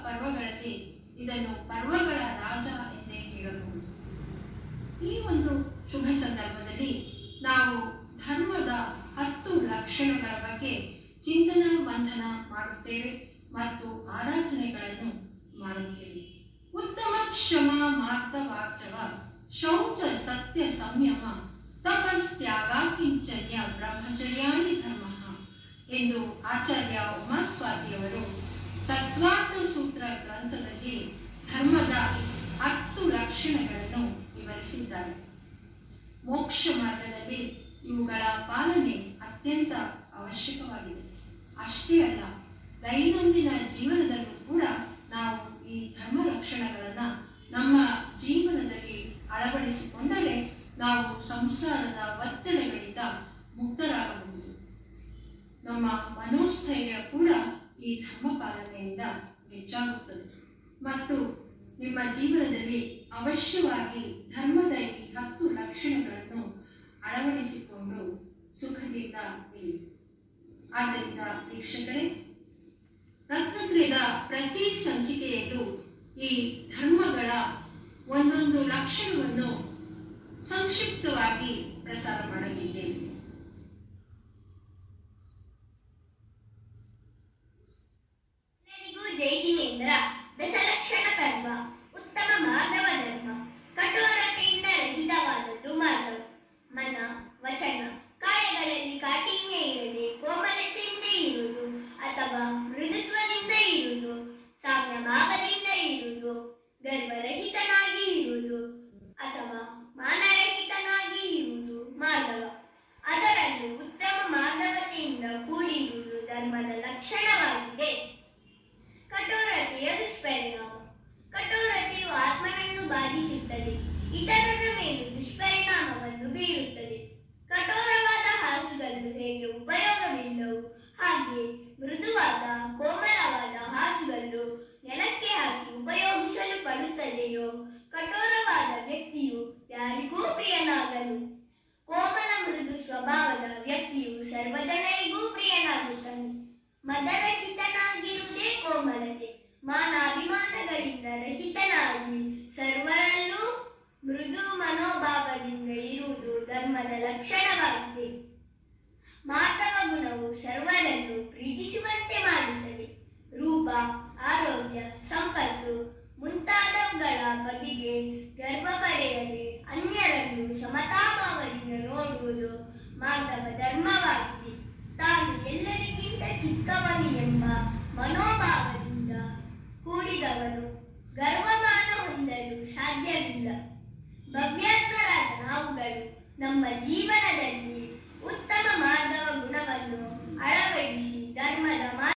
ಪರ್ವಗಳಲ್ಲಿ ಇದನ್ನು ಪರ್ವಗಳ ರಾಜ ಎಂದೇ ಹೇಳಬಹುದು ಈ ಒಂದು ಶುಭ ಸಂದರ್ಭದಲ್ಲಿ ನಾವು ಧರ್ಮದ ಹತ್ತು ಲಕ್ಷಣಗಳ ಬಗ್ಗೆ ಚಿಂತನ ಮಂಥನ ಮಾಡುತ್ತೇವೆ ಮತ್ತು ಆರಾಧನೆಗಳನ್ನು ಮಾಡುತ್ತೇವೆ ಉತ್ತಮ ಕ್ಷಮ ಮಾರ್ತವಾಕ್ಯವ ಶೌಚ ಸತ್ಯ ಸಂಯಮ ತಪಸ್ತ್ಯಾಗ ಕಿಂಚನ್ಯ ಬ್ರಹ್ಮಚರ್ಯಾಣಿ ಧರ್ಮ ಎಂದು ಆಚಾರ್ಯ ಉಮಾಸ್ವಾತಿಯವರು ತತ್ವಾರ್ಥ ಸೂತ್ರ ಗ್ರಂಥದಲ್ಲಿ ಧರ್ಮದ ಹತ್ತು ಲಕ್ಷಣಗಳನ್ನು ವಿವರಿಸಿದ್ದಾರೆ ಮೋಕ್ಷ ಮಾರ್ಗದಲ್ಲಿ ಇವುಗಳ ಪಾಲನೆ ಅತ್ಯಂತ ಅವಶ್ಯಕವಾಗಿದೆ ಅಷ್ಟೇ ಅಲ್ಲ ದೈನಂದಿನ ಜೀವನದಲ್ಲೂ ಕೂಡ ನಾವು ಈ ಧರ್ಮ ಲಕ್ಷಣಗಳನ್ನು ನಮ್ಮ ಜೀವನದಲ್ಲಿ ಅಳವಡಿಸಿಕೊಂಡರೆ ನಾವು ಸಂಸಾರದ ಒತ್ತಡಗಳಿಂದ ಮುಕ್ತರಾಗಬಹುದು ನಮ್ಮ ಮನೋಸ್ಥೈರ್ಯ ಕೂಡ ಈ ಧರ್ಮ ಪಾಲನೆಯಿಂದ ಹೆಚ್ಚಾಗುತ್ತದೆ ಮತ್ತು ನಿಮ್ಮ ಜೀವನದಲ್ಲಿ ಅವಶ್ಯವಾಗಿ ಧರ್ಮದ ಈ ಹತ್ತು ಲಕ್ಷಣಗಳನ್ನು ಅಳವಡಿಸಿಕೊಂಡು ಸುಖದಿಂದ ಇರಿ ಆದ್ದರಿಂದ ವೀಕ್ಷಕರೇ ರತ್ನತ್ರಯದ ಪ್ರತಿ ಸಂಚಿಕೆಯಲ್ಲೂ ಈ ಧರ್ಮಗಳ ಒಂದೊಂದು ಲಕ್ಷಣವನ್ನು ಸಂಕ್ಷಿಪ್ತವಾಗಿ ಪ್ರಸಾರ ಮಾಡಲಿದ್ದೇವೆ ಎಲ್ಲರಿಗೂ ಜೈ ಜಿನೇಂದ್ರ ದಶಲಕ್ಷಣ ಪರ್ವ ಉತ್ತಮ ಮಾರ್ಗವ ಧರ್ಮ ಕಠೋರತೆಯಿಂದ ರಹಿತವಾದದ್ದು ಮಾರ್ಗ ಮನ ವಚನ ಕಾಯಗಳಲ್ಲಿ ಕಾಠಿಣ್ಯ ಇರದೆ ಕೋಮಲತೆಯಿಂದ ಇರುವುದು ಅಥವಾ ಮೃದುತ್ವದಿಂದ ಇರುವುದು ಸಾಮ್ಯ ಭಾವದಿಂದ ಇರುವುದು ಗರ್ಭರಹಿತನಾಗಿ ಇರುವುದು ಅಥವಾ ಮಾನರಹಿತನಾಗಿ ಇರುವುದು ಮಾರ್ಗವ ಅದರಲ್ಲೂ ಉತ್ತಮ ಮಾರ್ಗವತೆಯಿಂದ ಕೂಡಿರುವುದು ಧರ್ಮದ ಲಕ್ಷಣವಾಗಿದೆ ಕಠೋರತೆಯ ದುಷ್ಪರಿಣಾಮ ಕಠೋರತೆಯು ಆತ್ಮನನ್ನು ಬಾಧಿಸುತ್ತದೆ ಇತರರ ಮೇಲೆ ದುಷ್ಪರಿಣಾಮವನ್ನು ಬೀರುತ್ತದೆ ಕಠೋರವಾದ ಹಾಸುಗಳು ಹೇಗೆ ಉಪಯೋಗವಿಲ್ಲವೋ ಹಾಗೆ ಮೃದುವಾದ ಕೋಮಲವಾದ ಹಾಸುಗಳು ನೆಲಕ್ಕೆ ಹಾಕಿ ಉಪಯೋಗಿಸಲು ಪಡುತ್ತದೆಯೋ ಕಠೋರವಾದ ವ್ಯಕ್ತಿಯು ಯಾರಿಗೂ ಪ್ರಿಯನಾಗಲು ಕೋಮಲ ಮೃದು ಸ್ವಭಾವದ ವ್ಯಕ್ತಿಯು ಸರ್ವಜನರಿಗೂ ಪ್ರಿಯನಾಗುತ್ತಾನೆ ಮದರಹಿತನಾಗಿರುವುದೇ ಕೋಮಲತೆ ಮಾನಾಭಿಮಾನಗಳಿಂದ ರಹಿತನಾಗಿ ಸರ್ವರಲ್ಲೂ ಮೃದು ಮನೋಭಾವದಿಂದ ಇರುವುದು ಧರ್ಮದ ಲಕ್ಷಣವಾಗಿದೆ ಮಾತವ ಗುಣವು ಸರ್ವರನ್ನು ಪ್ರೀತಿಸುವಂತೆ ಮಾಡುತ್ತದೆ ರೂಪ ಆರೋಗ್ಯ ಸಂಪತ್ತು ಮುಂತಾದವುಗಳ ಬಗೆಗೆ ಗರ್ವ ಪಡೆಯದೆ ಅನ್ಯರನ್ನು ಸಮತಾಭಾವದಿಂದ ನೋಡುವುದು ಮಾಧವ ಧರ್ಮವಾಗಿದೆ ತಾನು ಎಲ್ಲರಿಗಿಂತ ಚಿಕ್ಕವನು ಎಂಬ ಮನೋಭಾವದಿಂದ ಕೂಡಿದವನು ಗರ್ವಮಾನ ಹೊಂದಲು ಸಾಧ್ಯವಿಲ್ಲ ಭವ್ಯಾತ್ಮರಾದ ನಾವುಗಳು ನಮ್ಮ ಜೀವನದಲ್ಲಿ ಉತ್ತಮ ಮಾರ್ಗವ ಗುಣವನ್ನು ಅಳವಡಿಸಿ ಧರ್ಮದ